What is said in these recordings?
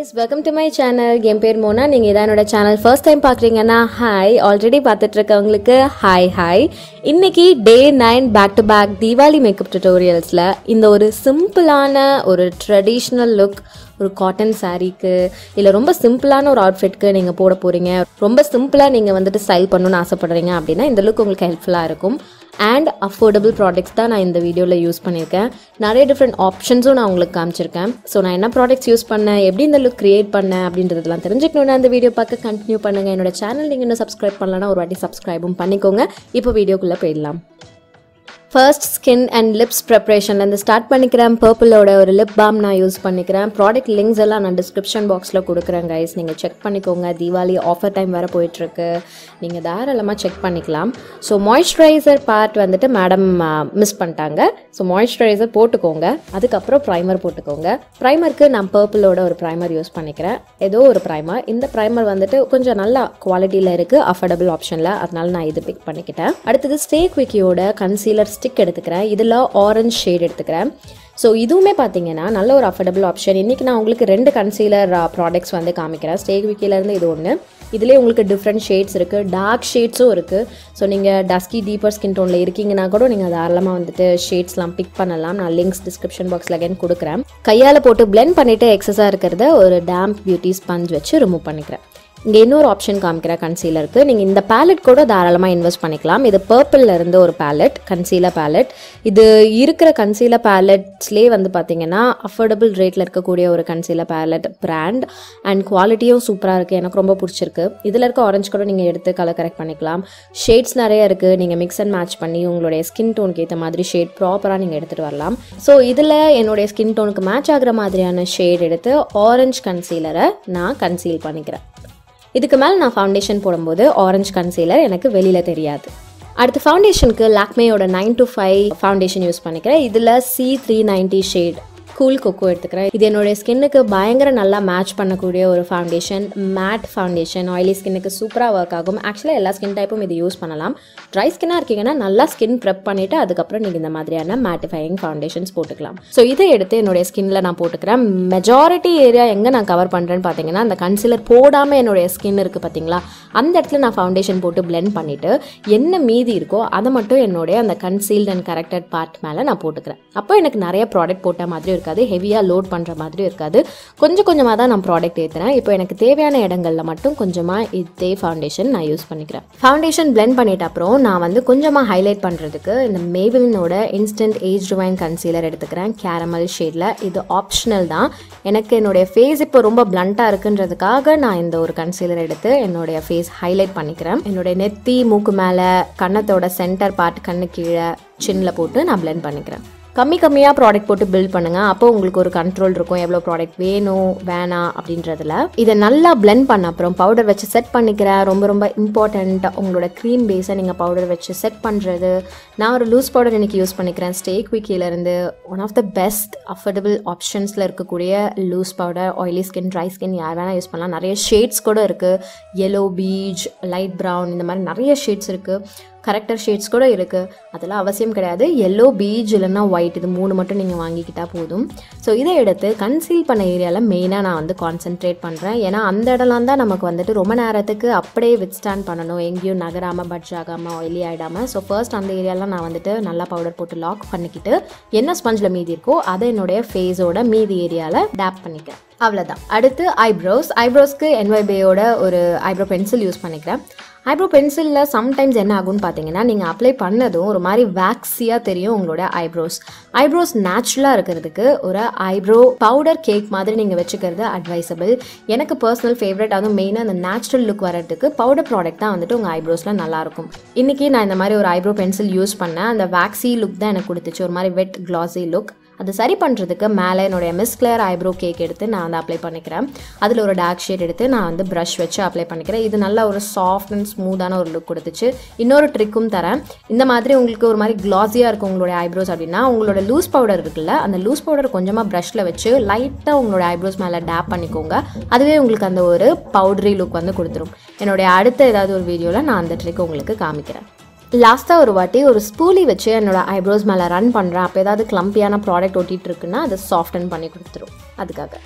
guys welcome to my channel என் பேர் மோனா நீங்கள் இதான் என்னோட சேனல் ஃபர்ஸ்ட் டைம் பார்க்குறீங்கன்னா ஹாய் ஆல்ரெடி பார்த்துட்டு இருக்கவங்களுக்கு ஹாய் ஹாய் இன்னைக்கு day nine back to back Diwali makeup டுட்டோரியல்ஸில் இந்த ஒரு சிம்பிளான ஒரு ட்ரெடிஷ்னல் லுக் ஒரு காட்டன் சாரீக்கு இல்லை ரொம்ப சிம்பிளான ஒரு அவுட்ஃபிட்க்கு நீங்கள் போட போகிறீங்க ரொம்ப சிம்பிளாக நீங்கள் வந்துட்டு ஸ்டைல் பண்ணணும்னு ஆசைப்படுறீங்க அப்படின்னா இந்த லுக் உங்களுக்கு ஹெல்ப்ஃபுல்லாக இருக்கும் அண்ட் அஃபோர்டபுள் ப்ராடக்ட்ஸ் தான் நான் இந்த வீடியோவில் யூஸ் பண்ணியிருக்கேன் நிறைய டிஃப்ரெண்ட் ஆப்ஷன்ஸும் நான் உங்களுக்கு காமிச்சிருக்கேன் ஸோ நான் என்ன ப்ராடக்ட்ஸ் யூஸ் பண்ணேன் எப்படி இந்த லுக் கிரியேட் பண்ணேன் அப்படின்றதெல்லாம் தெரிஞ்சுக்கணும்னா அந்த வீடியோ பார்க்க கண்டினியூ பண்ணுங்கள் என்னோட சேனல் நீங்கள் இன்னும் சப்ஸ்கிரைப் பண்ணலன்னா ஒரு வாட்டி சப்ஸ்கிரைபும் பண்ணிக்கோங்க இப்போ வீடியோக்குள்ளே போயிடலாம் ஃபர்ஸ்ட் ஸ்கின் அண்ட் லிப்ஸ் ப்ரிப்ரேஷன்லேருந்து ஸ்டார்ட் பண்ணிக்கிறேன் பர்பிளோட ஒரு லிப் பாம் நான் யூஸ் பண்ணிக்கிறேன் ப்ராடக்ட் லிங்க்ஸ் எல்லாம் நான் டிஸ்கிரிப்ஷன் பாக்ஸில் கொடுக்குறேன் கைஸ் நீங்கள் செக் பண்ணிக்கோங்க தீபாவளி ஆஃபர் டைம் வேறு போயிட்டுருக்கு நீங்கள் தாராளமாக செக் பண்ணிக்கலாம் ஸோ மாய்ஸ்சரைசர் பார்ட் வந்துட்டு மேடம் மிஸ் பண்ணிட்டாங்க ஸோ மாய்ஸ்சரைசர் போட்டுக்கோங்க அதுக்கப்புறம் ப்ரைமர் போட்டுக்கோங்க ப்ரைமருக்கு நான் பர்பிளோட ஒரு ப்ரைமர் யூஸ் பண்ணிக்கிறேன் ஏதோ ஒரு ப்ரைமர் இந்த ப்ரைமர் வந்துட்டு கொஞ்சம் நல்லா குவாலிட்டியில் இருக்குது அஃபோர்டபுள் ஆப்ஷனில் அதனால நான் இது பிக் பண்ணிக்கிட்டேன் அடுத்தது ஸ்டேக் விக்கியோட கன்சீலர் ஸ்டிக் எடுத்துக்கிறேன் இதில் ஆரஞ்ச் ஷேட் எடுத்துக்கிறேன் ஸோ இதுவுமே பார்த்தீங்கன்னா நல்ல ஒரு அஃபோர்டபுள் ஆப்ஷன் இன்றைக்கி நான் உங்களுக்கு ரெண்டு கன்சீலர் ப்ராடக்ட்ஸ் வந்து காமிக்கிறேன் ஸ்டேக் விக்கிலேருந்து இது ஒன்று இதுலேயே உங்களுக்கு டிஃப்ரெண்ட் ஷேட்ஸ் இருக்குது டார்க் ஷேட்ஸும் இருக்குது ஸோ நீங்கள் டஸ்கி டீப்பர் ஸ்கின் டோனில் இருக்கீங்கன்னா கூட நீங்கள் தாராளமாக வந்துட்டு ஷேட்ஸ்லாம் பிக் பண்ணலாம் நான் லிங்க்ஸ் டிஸ்கிரிப்ஷன் பாக்ஸில் அகைன் கொடுக்குறேன் கையால் போட்டு பிளெண்ட் பண்ணிவிட்டு எக்ஸஸாக இருக்கிறத ஒரு டேம்ப் பியூட்டி ஸ்பஞ்ச் வச்சு ரிமூவ் பண்ணிக்கிறேன் இங்கே இன்னொரு ஆப்ஷன் காமிக்கிறேன் கன்சீலருக்கு நீங்கள் இந்த பேலட் கூட தாராளமாக இன்வெஸ்ட் பண்ணிக்கலாம் இது பர்பிளில் இருந்து ஒரு பேலட் கன்சீலர் பேலட் இது இருக்கிற கன்சீலர் பேலட்ஸ்லேயே வந்து பார்த்தீங்கன்னா அஃபோர்டபுள் ரேட்டில் இருக்கக்கூடிய ஒரு கன்சீலர் பேலட் பிராண்ட் அண்ட் குவாலிட்டியும் சூப்பராக இருக்குது எனக்கு ரொம்ப பிடிச்சிருக்கு இதில் இருக்க ஆரஞ்சு கூட நீங்கள் எடுத்து கலர் கரெக்ட் பண்ணிக்கலாம் ஷேட்ஸ் நிறைய இருக்குது நீங்கள் மிக்ஸ் அண்ட் மேட்ச் பண்ணி உங்களுடைய ஸ்கின் டோனுக்கு ஏற்ற மாதிரி ஷேட் ப்ராப்பராக நீங்கள் எடுத்துகிட்டு வரலாம் ஸோ இதில் என்னுடைய ஸ்கின் டோனுக்கு மேட்ச் ஆகிற மாதிரியான ஷேட் எடுத்து ஆரஞ்சு கன்சீலரை நான் கன்சீல் பண்ணிக்கிறேன் இதுக்கு மேலே நான் ஃபவுண்டேஷன் போடும்போது ஆரஞ்சு கன்சீலர் எனக்கு வெளியில் தெரியாது அடுத்து ஃபவுண்டேஷனுக்கு லாக்மேயோட nine to five foundation use பண்ணிக்கிறேன் இதில் C three ninety shade cool cocoa எடுத்துக்கிறேன் இது என்னுடைய ஸ்கின்னுக்கு பயங்கர நல்லா மேட்ச் பண்ணக்கூடிய ஒரு ஃபவுண்டேஷன் மேட் ஃபவுண்டேஷன் ஆயிலி ஸ்கின்னுக்கு சூப்பராக ஒர்க் ஆகும் ஆக்சுவலாக எல்லா ஸ்கின் டைப்பும் இது யூஸ் பண்ணலாம் ட்ரை ஸ்கின்னாக இருக்கீங்கன்னா நல்லா ஸ்கின் ப்ரெப் பண்ணிவிட்டு அதுக்கப்புறம் நீங்கள் இந்த மாதிரியான மேட்டிஃபையிங் ஃபவுண்டேஷன்ஸ் போட்டுக்கலாம் ஸோ இதை எடுத்து என்னுடைய ஸ்கின்ல நான் போட்டுக்கிறேன் மெஜாரிட்டி ஏரியா எங்கே நான் கவர் பண்ணுறேன்னு பார்த்தீங்கன்னா அந்த கன்சிலர் போடாமல் என்னுடைய ஸ்கின் இருக்குது பார்த்தீங்களா அந்த இடத்துல நான் ஃபவுண்டேஷன் போட்டு பிளெண்ட் பண்ணிவிட்டு என்ன மீதி இருக்கோ அதை மட்டும் என்னுடைய அந்த கன்சீல்ட் அண்ட் கரெக்டட் பார்ட் மேலே நான் போட்டுக்கிறேன் அப்போ எனக்கு நிறைய ப்ராடக்ட் போட்ட மாதிரி இருக்காது ஹெவியாக லோட் பண்ணுற மாதிரி இருக்காது கொஞ்சம் கொஞ்சமாக தான் நான் ப்ராடக்ட் ஏற்றுறேன் இப்போ எனக்கு தேவையான இடங்களில் மட்டும் கொஞ்சமாக இதே ஃபவுண்டேஷன் நான் யூஸ் பண்ணிக்கிறேன் ஃபவுண்டேஷன் பிளெண்ட் பண்ணிட்ட அப்புறம் நான் வந்து கொஞ்சமாக ஹைலைட் பண்ணுறதுக்கு இந்த மேபிளினோட இன்ஸ்டன்ட் ஏஜ் ரிவைன் கன்சீலர் எடுத்துக்கிறேன் கேரமல் ஷேடில் இது ஆப்ஷனல் தான் எனக்கு என்னுடைய ஃபேஸ் இப்போ ரொம்ப பிளண்ட்டாக இருக்குன்றதுக்காக நான் இந்த ஒரு கன்சீலர் எடுத்து என்னுடைய ஃபேஸ் ஹைலைட் பண்ணிக்கிறேன் என்னுடைய நெத்தி மூக்கு மேலே கன்னத்தோட சென்டர் பார்ட் கண்ணு கீழே சின்னில் போட்டு நான் பிளெண்ட் பண்ணிக்கிறேன் கம்மி கம்மியாக ப்ராடக்ட் போட்டு பில்ட் பண்ணுங்கள் அப்போ உங்களுக்கு ஒரு கண்ட்ரோல் இருக்கும் எவ்வளோ ப்ராடக்ட் வேணும் வேணாம் அப்படின்றதுல இதை நல்லா பிளெண்ட் பண்ண அப்புறம் பவுடர் வச்சு செட் பண்ணிக்கிறேன் ரொம்ப ரொம்ப இம்பார்ட்டண்ட் உங்களோட க்ரீம் பேஸை நீங்கள் பவுடர் வச்சு செட் பண்ணுறது நான் ஒரு லூஸ் பவுடர் எனக்கு யூஸ் பண்ணிக்கிறேன் ஸ்டேக் விக்கிலேருந்து one of the best affordable ஆப்ஷன்ஸில் இருக்கக்கூடிய loose powder oily skin dry skin யார் வேணால் யூஸ் பண்ணலாம் நிறைய ஷேட்ஸ் கூட இருக்குது எல்லோ பீச் லைட் ப்ரௌன் இந்த மாதிரி நிறைய ஷேட்ஸ் இருக்குது கரெக்டர் ஷேட்ஸ் கூட இருக்குது அதெல்லாம் அவசியம் கிடையாது எல்லோ பீச் இல்லைன்னா ஒயிட் இது மூணு மட்டும் நீங்கள் வாங்கிக்கிட்டால் போதும் ஸோ இதை எடுத்து கன்சீல் பண்ண ஏரியாவில் மெயினாக நான் வந்து கான்சென்ட்ரேட் பண்ணுறேன் ஏன்னா அந்த இடம்லாம் தான் நமக்கு வந்துட்டு ரொம்ப நேரத்துக்கு அப்படியே வித் ஸ்டாண்ட் பண்ணணும் எங்கேயும் நகராமல் பட்ஜ் ஆகாமல் ஆயிலி ஆகிடாமல் ஸோ ஃபர்ஸ்ட் அந்த ஏரியாலாம் நான் வந்துட்டு நல்லா பவுடர் போட்டு லாக் பண்ணிக்கிட்டு என்ன ஸ்பஞ்சில் மீதி இருக்கோ அதை என்னுடைய ஃபேஸோட மீதி ஏரியாவில் டேப் பண்ணிக்கிறேன் அவ்வளோதான் அடுத்து ஐப்ரோஸ் ஐப்ரோஸ்க்கு என்வைபேயோட ஒரு ஐப்ரோ பென்சில் யூஸ் பண்ணிக்கிறேன் ஐப்ரோ பென்சிலில் சம்டைம்ஸ் என்ன ஆகும்னு பார்த்தீங்கன்னா நீங்கள் அப்ளை பண்ணதும் ஒரு மாதிரி வேக்ஸியாக தெரியும் உங்களோட ஐப்ரோஸ் ஐப்ரோஸ் நேச்சுரலாக இருக்கிறதுக்கு ஒரு ஐப்ரோ பவுடர் கேக் மாதிரி நீங்கள் வச்சுக்கிறது அட்வைசபிள் எனக்கு பர்சனல் ஃபேவரட் அதுவும் மெயினாக அந்த நேச்சுரல் லுக் வரதுக்கு பவுடர் ப்ராடக்ட் தான் வந்துட்டு உங்கள் ஐப்ரோஸில் நல்லாயிருக்கும் இன்றைக்கி நான் இந்த மாதிரி ஒரு ஐப்ரோ பென்சில் யூஸ் பண்ணேன் அந்த வேக்ஸி லுக் தான் எனக்கு கொடுத்துச்சு ஒரு மாதிரி வெட் கிளாஸி லுக் அது சரி பண்ணுறதுக்கு மேலே என்னுடைய மிஸ் கிளியர் ஐப்ரோ கேக் எடுத்து நான் வந்து அப்ளை பண்ணிக்கிறேன் அதில் ஒரு டார்க் ஷேட் எடுத்து நான் வந்து ப்ரஷ் வச்சு அப்ளை பண்ணிக்கிறேன் இது நல்ல ஒரு சாஃப்ட் அண்ட் ஸ்மூத்தான ஒரு லுக் கொடுத்துச்சு இன்னொரு ட்ரிக்கும் தரேன் இந்த மாதிரி உங்களுக்கு ஒரு மாதிரி கிளாஸியாக இருக்கும் உங்களுடைய ஐப்ரோஸ் அப்படின்னா உங்களோட லூஸ் பவுடர் இருக்குல்ல அந்த லூஸ் பவுடர் கொஞ்சமாக ப்ரஷில் வச்சு லைட்டாக உங்களோட ஐப்ரோஸ் மேலே டேப் பண்ணிக்கோங்க அதுவே உங்களுக்கு அந்த ஒரு பவுடரி லுக் வந்து கொடுத்துரும் என்னுடைய அடுத்த ஏதாவது ஒரு வீடியோவில் நான் அந்த ட்ரிக் உங்களுக்கு காமிக்கிறேன் லாஸ்ட்டாக ஒரு வாட்டி ஒரு ஸ்பூலி வச்சு என்னோட ஐப்ரோஸ் மேலே ரன் பண்ணுறேன் அப்போ ஏதாவது கிளம்பியான ப்ராடக்ட் ஒட்டிகிட்டு இருக்குன்னா அதை சாஃப்டன் பண்ணி கொடுத்துரும் அதுக்காக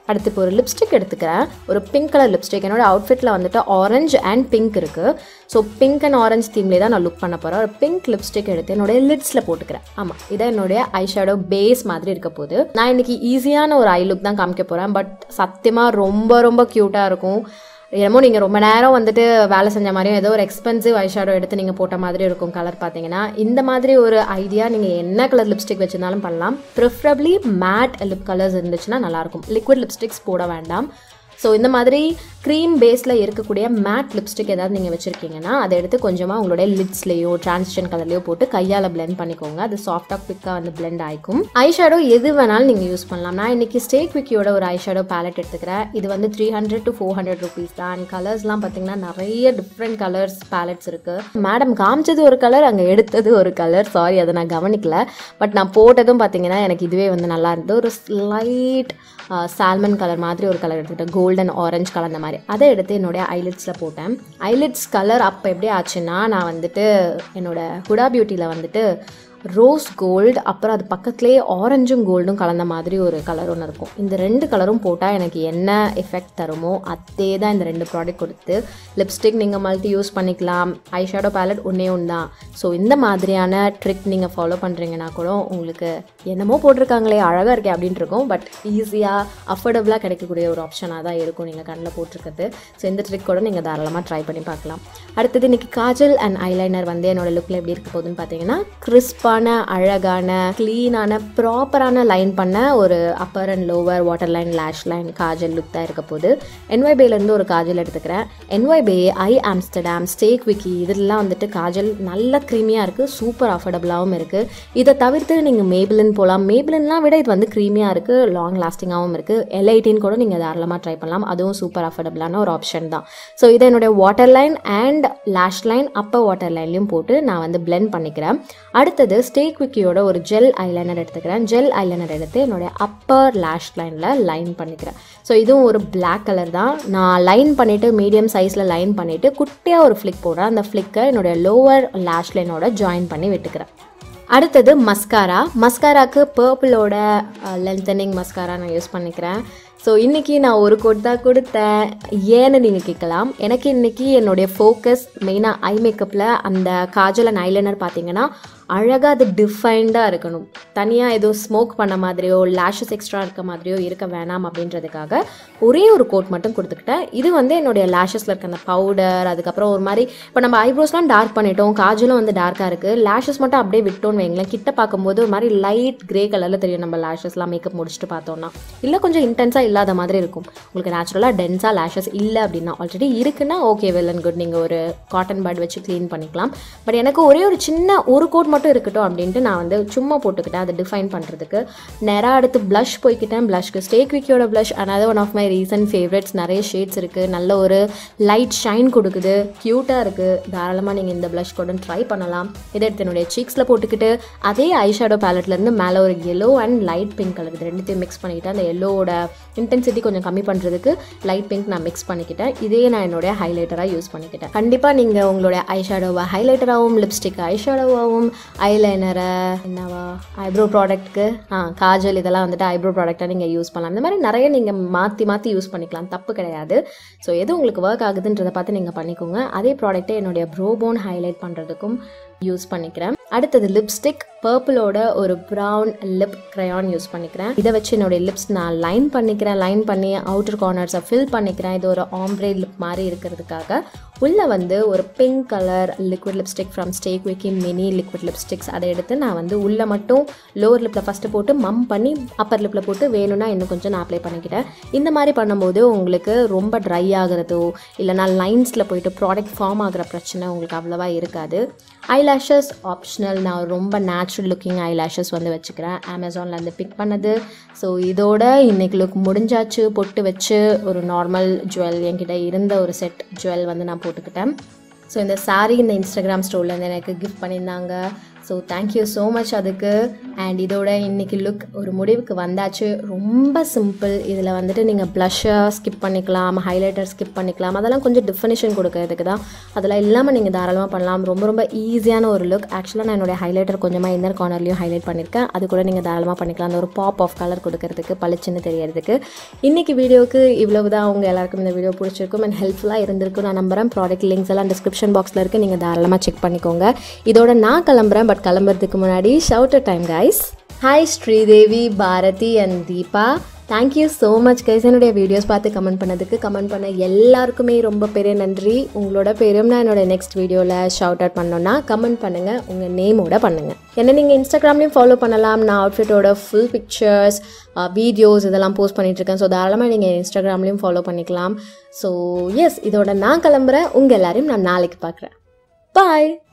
அடுத்து இப்போ ஒரு லிப்ஸ்டிக் எடுத்துக்கிறேன் ஒரு பிங்க் கலர் லிப்ஸ்டிக் என்னோட அவுட்ஃபிட்டில் வந்துட்டு ஆரஞ்சு அண்ட் பிங்க் இருக்குது ஸோ பிங்க் அண்ட் ஆரஞ்சு தீம்லேயே தான் நான் லுக் பண்ண போகிறேன் ஒரு பிங்க் லிப்ஸ்டிக் எடுத்து என்னுடைய லிட்ஸில் போட்டுக்கிறேன் ஆமாம் இதான் என்னுடைய ஐ ஷேடோ பேஸ் மாதிரி இருக்க போகுது நான் இன்னைக்கு ஈஸியான ஒரு ஐ லுக் தான் காமிக்க போகிறேன் பட் சத்தியமாக ரொம்ப ரொம்ப க்யூட்டாக இருக்கும் என்னமோ நீங்கள் ரொம்ப நேரம் வந்துட்டு வேலை செஞ்ச மாதிரியும் ஏதோ ஒரு எக்ஸ்பென்சிவ் ஐஷேடோ எடுத்து நீங்கள் போட்ட மாதிரி இருக்கும் கலர் பார்த்தீங்கன்னா இந்த மாதிரி ஒரு ஐடியா நீங்கள் என்ன கலர் லிப்ஸ்டிக் வச்சிருந்தாலும் பண்ணலாம் ப்ரிஃபரபிளி மேட் லிப் கலர்ஸ் இருந்துச்சுன்னா நல்லாயிருக்கும் லிக்விட் லிப்ஸ்டிக்ஸ் போட வேண்டாம் ஸோ இந்த மாதிரி க்ரீம் பேஸில் இருக்கக்கூடிய மேட் லிப்ஸ்டிக் ஏதாவது நீங்கள் வச்சுருக்கீங்கன்னா அதை எடுத்து கொஞ்சமாக உங்களுடைய லிட்ஸ்லேயோ டிரான்சிஷன் கலர்லையோ போட்டு கையால் blend பண்ணிக்கோங்க அது சாஃப்டாக குவிக்காக வந்து blend ஆகிக்கும் ஐ ஷேடோ எது வேணாலும் நீங்கள் யூஸ் பண்ணலாம் நான் இன்றைக்கி ஸ்டேக் விக்கியோட ஒரு ஐ ஷேடோ பேலட் எடுத்துக்கிறேன் இது வந்து three hundred to four hundred rupees தான் அண்ட் கலர்ஸ்லாம் பார்த்தீங்கன்னா நிறைய டிஃப்ரெண்ட் கலர்ஸ் பேலட்ஸ் இருக்குது மேடம் காமிச்சது ஒரு கலர் அங்கே எடுத்தது ஒரு கலர் சாரி அதை நான் கவனிக்கல பட் நான் போட்டதும் பார்த்தீங்கன்னா எனக்கு இதுவே வந்து நல்லா இருந்தது ஒரு ஸ்லைட் சால்மன் கலர் மாதிரி ஒரு கலர் எடுத்துக்கிட்டேன் கோல்டன் ஆரஞ்சு கலர் அந்த மாதிரி அதை எடுத்து என்னுடைய ஐலிட்ஸில் போட்டேன் ஐலிட்ஸ் கலர் அப்போ எப்படி ஆச்சுன்னா நான் வந்துட்டு என்னோட ஹுடா பியூட்டியில் வந்துட்டு ரோஸ் கோல்டு அப்புறம் அது பக்கத்துலேயே ஆரஞ்சும் கோல்டும் கலந்த மாதிரி ஒரு கலர் ஒன்று இருக்கும் இந்த ரெண்டு கலரும் போட்டால் எனக்கு என்ன எஃபெக்ட் தருமோ அதே தான் இந்த ரெண்டு ப்ராடக்ட் கொடுத்து லிப்ஸ்டிக் நீங்கள் மல்டி யூஸ் பண்ணிக்கலாம் ஐ ஷேடோ பேலட் ஒன்றே ஒன்று தான் ஸோ இந்த மாதிரியான ட்ரிக் நீங்கள் ஃபாலோ பண்ணுறீங்கன்னா கூட உங்களுக்கு என்னமோ போட்டிருக்காங்களே அழகாக இருக்கே அப்படின்ட்டு இருக்கும் பட் ஈஸியாக அஃபோர்டபுளாக கிடைக்கக்கூடிய ஒரு ஆப்ஷனாக தான் இருக்கும் நீங்கள் கண்ணில் போட்டிருக்கிறது ஸோ இந்த ட்ரிக் கூட நீங்கள் தாராளமாக ட்ரை பண்ணி பார்க்கலாம் அடுத்தது இன்றைக்கி காஜல் அண்ட் ஐலைனர் வந்து என்னோட லுக்கில் எப்படி இருக்க போகுதுன்னு பார்த்தீங்கன்னா கிறிஸ்பான அழகான க்ளீனான ப்ராப்பரான லைன் பண்ண ஒரு upper and lower water line lash line kajal look தான் இருக்க போகுது என்ஒய்பேலேருந்து ஒரு காஜல் எடுத்துக்கிறேன் என்ஒய்பே ஐ ஆம்ஸ்டர்டாம் ஸ்டேக் விக்கி இதெல்லாம் வந்துட்டு காஜல் நல்ல க்ரீமியாக இருக்குது சூப்பர் அஃபோர்டபுளாகவும் இருக்குது இதை தவிர்த்து நீங்கள் மேபிளின் போகலாம் மேபிளின்லாம் விட இது வந்து க்ரீமியாக இருக்குது லாங் லாஸ்டிங்காகவும் இருக்குது எல்ஐடின் கூட நீங்கள் தாராளமாக ட்ரை பண்ணலாம் அதுவும் சூப்பர் அஃபோர்டபுளான ஒரு ஆப்ஷன் தான் ஸோ இதை என்னுடைய water line and lash line upper water லைன்லையும் போட்டு நான் வந்து blend பண்ணிக்கிறேன் அடுத்தது ஸ்டேக் விக்கியோட ஒரு ஜெல் ஐலைனர் எடுத்துக்கிறேன் ஜெல் ஐலைனர் எடுத்து என்னுடைய அப்பர் லேஷ் லைனில் லைன் பண்ணிக்கிறேன் ஸோ இதுவும் ஒரு பிளாக் கலர் தான் நான் லைன் பண்ணிவிட்டு மீடியம் சைஸில் லைன் பண்ணிவிட்டு குட்டியாக ஒரு ஃப்ளிக் போடுறேன் அந்த ஃப்ளிக்கை என்னுடைய லோவர் லேஷ் லைனோட ஜாயின் பண்ணி விட்டுக்கிறேன் அடுத்தது மஸ்காரா மஸ்காராக்கு பர்பிளோட லென்த்தனிங் மஸ்காரா நான் யூஸ் பண்ணிக்கிறேன் ஸோ இன்றைக்கி நான் ஒரு கோட் தான் கொடுத்தேன் ஏன்னு நீங்கள் கேட்கலாம் எனக்கு இன்றைக்கி என்னுடைய ஃபோக்கஸ் மெயினாக ஐ மேக்கப்பில் அந்த காஜல் அண்ட் ஐலைனர் பார்த்தீங்கன்னா அழகாக அது டிஃபைன்டாக இருக்கணும் தனியாக ஏதோ ஸ்மோக் பண்ண மாதிரியோ லேஷஸ் எக்ஸ்ட்ரா இருக்க மாதிரியோ இருக்க வேணாம் அப்படின்றதுக்காக ஒரே ஒரு கோட் மட்டும் கொடுத்துக்கிட்டேன் இது வந்து என்னுடைய லேஷஸில் இருக்க அந்த பவுடர் அதுக்கப்புறம் ஒரு மாதிரி இப்போ நம்ம ஐப்ரோஸ்லாம் டார்க் பண்ணிட்டோம் காஜலும் வந்து டார்க்காக இருக்குது லேஷஸ் மட்டும் அப்படியே விட்டோன்னு வைங்களேன் கிட்ட பார்க்கும்போது ஒரு மாதிரி லைட் கிரே கலரில் தெரியும் நம்ம லேஷஸ்லாம் மேக்கப் முடிச்சுட்டு பார்த்தோம்னா இல்லை கொஞ்சம் இன்டென்ஸாக இல்லாத மாதிரி இருக்கும் உங்களுக்கு நேச்சுரலாக டென்ஸாக லேஷஸ் இல்லை அப்படின்னா ஆல்ரெடி இருக்குன்னா ஓகே வெல் அண்ட் குட் நீங்கள் ஒரு காட்டன் பேட் வச்சு க்ளீன் பண்ணிக்கலாம் பட் எனக்கு ஒரே ஒரு சின்ன ஒரு கோட் மட்டும் இருக்கட்டும் அப்படின்ட்டு நான் வந்து சும்மா போட்டுக்கிட்டேன் அதை டிஃபைன் பண்ணுறதுக்கு நேராக அடுத்து ப்ளஷ் போய்க்கிட்டேன் ப்ளஷ்க்கு ஸ்டேக் விக்கியோட blush another one of my recent favourites நிறைய ஷேட்ஸ் இருக்குது நல்ல ஒரு லைட் ஷைன் கொடுக்குது க்யூட்டாக இருக்குது தாராளமாக நீங்கள் இந்த ப்ளஷ் கூட ட்ரை பண்ணலாம் இதை எடுத்து என்னுடைய சீக்ஸில் போட்டுக்கிட்டு அதே ஐ ஷேடோ பேலட்லேருந்து மேலே ஒரு yellow and light pink colour இது ரெண்டுத்தையும் மிக்ஸ் பண்ணிக்கிட்டு அந்த எல்லோவோட இன்டென்சிட்டி கொஞ்சம் கம்மி பண்ணுறதுக்கு லைட் பிங்க் நான் மிக்ஸ் பண்ணிக்கிட்டேன் இதே நான் என்னுடைய ஹைலைட்டராக யூஸ் பண்ணிக்கிட்டேன் கண்டிப்பாக நீங்கள் உங்களுடைய ஐ ஷேடோவை ஹைலைட்டராகவும் லிப்ஸ்டிக் ஐ ஷேடோவாகவும் ஐலைனரை என்னவா ஐப்ரோ ப்ராடக்ட்க்கு ஆ காஜல் இதெல்லாம் வந்துட்டு ஐப்ரோ ப்ராடக்டாக நீங்கள் யூஸ் பண்ணலாம் இந்த மாதிரி நிறைய நீங்கள் மாற்றி மாற்றி யூஸ் பண்ணிக்கலாம் தப்பு கிடையாது ஸோ எது உங்களுக்கு ஒர்க் ஆகுதுன்றதை பார்த்து நீங்கள் பண்ணிக்கோங்க அதே ப்ராடக்ட்டை என்னுடைய ப்ரோபோன் ஹைலைட் பண்ணுறதுக்கும் யூஸ் பண்ணிக்கிறேன் அடுத்தது லிப்ஸ்டிக் பர்பிளோட ஒரு ப்ரௌன் லிப் க்ரையான் யூஸ் பண்ணிக்கிறேன் இதை வச்சு என்னுடைய லிப்ஸ் நான் லைன் பண்ணிக்கிறேன் லைன் பண்ணி அவுட்டர் கார்னர்ஸை ஃபில் பண்ணிக்கிறேன் இது ஒரு ஆம்ப்ரே லிப் மாதிரி இருக்கிறதுக்காக உள்ளே வந்து ஒரு pink colour liquid lipstick from Stay விக்கி மினி லிக்விட் லிப்ஸ்டிக்ஸ் அதை எடுத்து நான் வந்து உள்ளே மட்டும் லோவர் லிப்பில் ஃபஸ்ட்டு போட்டு மம் பண்ணி அப்பர் லிப்பில் போட்டு வேணும்னா இன்னும் கொஞ்சம் நான் அப்ளை பண்ணிக்கிட்டேன் இந்த மாதிரி பண்ணும்போது உங்களுக்கு ரொம்ப ட்ரை ஆகிறதோ இல்லைனா லைன்ஸில் போயிட்டு ப்ராடக்ட் ஃபார்ம் ஆகிற பிரச்சனை உங்களுக்கு அவ்வளோவா இருக்காது ஐலாஷஸ் ஆப்ஷனல் நான் ரொம்ப நேச்சுரல் லுக்கிங் ஐலாஷஸ் வந்து வச்சுக்கிறேன் அமேசானில் இருந்து பிக் பண்ணது ஸோ இதோட இன்னைக்கு லுக் முடிஞ்சாச்சு பொட்டு வச்சு ஒரு நார்மல் ஜுவல் என்கிட்ட இருந்த ஒரு செட் ஜுவல் வந்து நான் போட்டுக்கிட்டேன் ஸோ இந்த saree இந்த இன்ஸ்டாகிராம் ஸ்டோர்லேருந்து எனக்கு கிஃப்ட் பண்ணியிருந்தாங்க ஸோ தேங்க்யூ ஸோ மச் அதுக்கு அண்ட் இதோட இன்னைக்கு லுக் ஒரு முடிவுக்கு வந்தாச்சு ரொம்ப சிம்பிள் இதில் வந்துட்டு நீங்கள் ப்ளஷ்ஷை ஸ்கிப் பண்ணிக்கலாம் ஹைலைட்டர் ஸ்கிப் பண்ணிக்கலாம் அதெல்லாம் கொஞ்சம் டிஃபனிஷன் கொடுக்கறதுக்கு தான் அதெல்லாம் இல்லாமல் நீங்கள் தாராளமாக பண்ணலாம் ரொம்ப ரொம்ப ஈஸியான ஒரு லுக் ஆக்சுவலாக நான் என்னுடைய ஹைலைட்டர் கொஞ்சமாக இன்னர் கார்னர்லையும் ஹைலைட் பண்ணியிருக்கேன் அது கூட நீங்கள் தாராளமாக பண்ணிக்கலாம் அந்த ஒரு பாப் ஆஃப் கலர் கொடுக்கறதுக்கு பளிச்சுன்னு தெரியறதுக்கு இன்றைக்கி வீடியோக்கு இவ்வளவு தான் அவங்க எல்லாருக்கும் இந்த வீடியோ பிடிச்சிருக்கும் அண்ட் ஹெல்ப்ஃபுல்லாக இருந்திருக்கும் நான் நம்புறேன் ப்ராடக்ட் லிங்க்ஸ் எல்லாம் டிஸ்கிரிப்ஷன் பாக்ஸில் இருக்குது நீங்கள் தாராளமாக செக் பண்ணிக்கோங்க இதோட நான் கிளம்புறேன் பட் கிளம்புறதுக்கு முன்னாடி shout time guys hi Sridevi Bharathi and Deepa thank you so much guys என்னுடைய வீடியோஸ் பார்த்து கமெண்ட் பண்ணதுக்கு கமெண்ட் பண்ண எல்லாருக்குமே ரொம்ப பெரிய நன்றி உங்களோட பேரும் நான் என்னோட நெக்ஸ்ட் வீடியோவில் ஷவுட் அவுட் பண்ணோன்னா கமெண்ட் பண்ணுங்கள் உங்கள் நேமோட பண்ணுங்கள் என்ன நீங்கள் இன்ஸ்டாகிராம்லேயும் ஃபாலோ பண்ணலாம் நான் அவுட்ஃபிட்டோட ஃபுல் பிக்சர்ஸ் வீடியோஸ் இதெல்லாம் போஸ்ட் பண்ணிகிட்ருக்கேன் ஸோ தாராளமாக நீங்கள் இன்ஸ்டாகிராம்லேயும் ஃபாலோ பண்ணிக்கலாம் ஸோ எஸ் இதோட நான் கிளம்புறேன் உங்கள் எல்லாரையும் நான் நாளைக்கு பார்க்குறேன் பாய்